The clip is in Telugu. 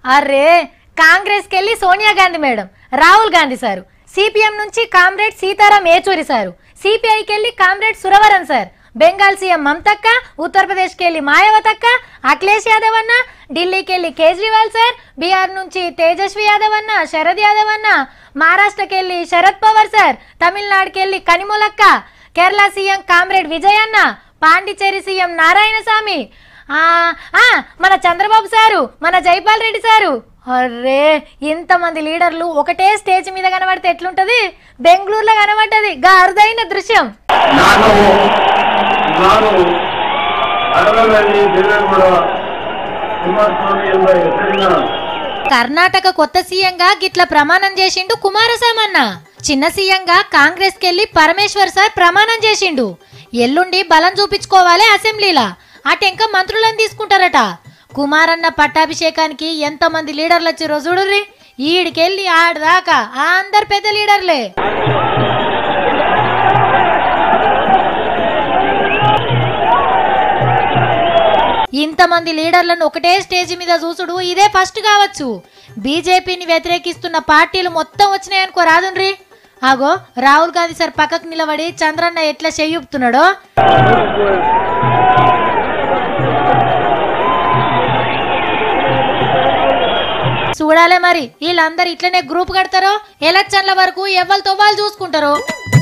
అరే కాంగ్రెస్కి వెళ్ళి Sonia Gandhi madam Rahul Gandhi sir CPM నుంచి కామ్రేడ్ సీతారాం ఏచూరి సారు సిపిఐకి వెళ్ళి comrade Suravaram sir Bengal CM మమతక్క ఉత్తరప్రదేశ్కి వెళ్ళి మాయావతక్క అఖిలేష్ యాదవ్ అన్న ఢిల్లీకి వెళ్ళి కేజ్రీవాల్ సార్ బీహార్ నుంచి తేజస్వి యాదవ్ అన్న శరద్ యాదవ్ అన్న మహారాష్ట్రకి వెళ్ళి శరద్ పవార్ సార్ తమిళనాడుకి వెళ్ళి కనిమూలక్క కేరళ సీఎం కామ్రేడ్ విజయ్ అన్న పాండిచేరి సీఎం నారాయణస్వామి ఆ, ఆ, మన చంద్రబాబు సారు మన జైపాల్ రెడ్డి సారు అర్రే ఇంతమంది లీడర్లు ఒకటే స్టేజ్ మీద కనబడితే ఎట్లుంటది బెంగళూరులో కనబడ్డది గా అరుదైన దృశ్యం ನಾನು ನಾನು ಅರಳಲ್ಲಿ ದೇವೇಗೌಡ ಕುಮಾರಸ್ವಾಮಿ ಎಂಬ ಹೆಸರಿನ కర్ణాటక కొత్త సీఎంగా గిట్ల ప్రమాణం చేసిండు కుమారస్వామన్న చిన్న సీఎంగా కాంగ్రెస్ కెళ్లి పరమేశ్వర్ సార్ ప్రమాణం చేసిండు ఎల్లుండి బలం చూపించుకోవాలి అసెంబ్లీలా అటెంక మంత్రులను తీసుకుంటారట కుమారన్న పట్టాభిషేకానికి ఎంతమంది లీడర్లు వచ్చి చూడుర్రి ఈడికెళ్ళి ఆడదాకా ఆ అందరు పెద్ద లీడర్లే ఇంతమంది లీడర్లను ఒకటే స్టేజ్ మీద చూసుడు ఇదే ఫస్ట్ కావచ్చు బీజేపీని వ్యతిరేకిస్తున్న పార్టీలు మొత్తం వచ్చినాయనుకో రాదుండ్రి ఆగో రాహుల్ గాంధీ సార్ పక్కకు నిలబడి చంద్రన్న ఎట్లా చెయ్యుపుతున్నాడో చూడాలే మరి వీళ్ళందరూ ఇట్లనే గ్రూప్ కడతారో ఎలక్షన్ల వరకు ఎవరితో వాళ్ళు చూసుకుంటారు